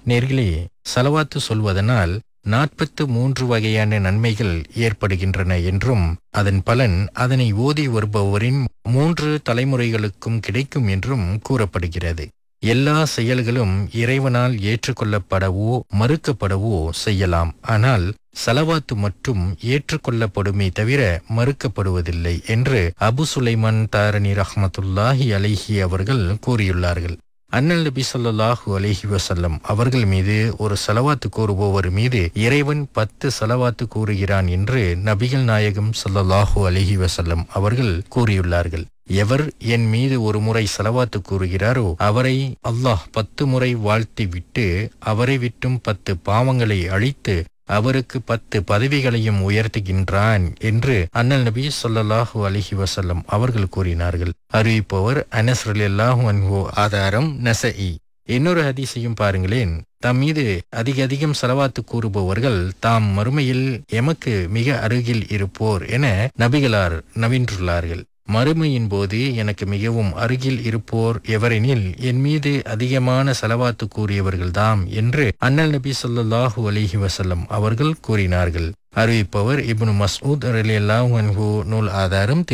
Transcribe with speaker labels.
Speaker 1: நேர்களே சலவாத்து சொல்வதனால் நாற்பத்து மூன்று வகையான நன்மைகள் ஏற்படுகின்றன என்றும் அதன் பலன் அதனை ஓதி வருபவரின் மூன்று தலைமுறைகளுக்கும் கிடைக்கும் என்றும் கூறப்படுகிறது எல்லா செயல்களும் இறைவனால் ஏற்றுக்கொள்ளப்படவோ மறுக்கப்படவோ செய்யலாம் ஆனால் சலவாத்து மட்டும் ஏற்றுக்கொள்ளப்படுமே தவிர மறுக்கப்படுவதில்லை என்று அபு சுலைமான் தாரணி ரஹ்மத்துல்லாஹி அலைஹி அவர்கள் கூறியுள்ளார்கள் அண்ணல் நபி ஸல்லல்லாஹு அலைஹி வஸல்லம் அவர்கள் மீது ஒரு சலவாத்து கூறுபவர் மீது இறைவன் பத்து சலவாத்து கூறுகிறான் என்று நபிகள் நாயகம் ஸல்லல்லாஹு அலைஹி வஸல்லம் அவர்கள் கூறியுள்ளார்கள் எவர் என் மீது ஒரு முறை சலவாத்து கூறுகிறாரோ அவரை அல்லாஹ் பத்து முறை வாழ்த்தி விட்டு அவரை விட்டும் பத்து பாவங்களை அழித்து அவருக்கு பத்து பதவிகளையும் உயர்த்துகின்றான் என்று அண்ணல் நபி ஸல்லல்லாஹு அலைஹி வஸல்லம் அவர்கள் கூறினார்கள் அறிவிப்பவர் அனஸ் ரலியல்லாஹு அன்ஹு ஆதாரம் நசஇ இன்னொரு ஹதீஸையும் பாருங்களேன் தம் மீது அதிக அதிகம் செலவாத்து கூறுபவர்கள் தாம் மறுமையில் எமக்கு மிக அருகில் இருப்போர் என நபிகளார் நவின்றுள்ளார்கள் மறுமையின் போது எனக்கு மிகவும் அருகில் இருப்போர் எவரெனில் என் மீது அதிகமான செலவாத்து கூறியவர்கள்தாம் என்று அண்ணல் நபி ஸல்லல்லாஹு அலைஹி வஸல்லம் அவர்கள் கூறினார்கள் அறிவிப்பவர் இப்னு மஸ்ஊத் ரலியல்லாஹு அன்ஹு நூல் ஆதாரம்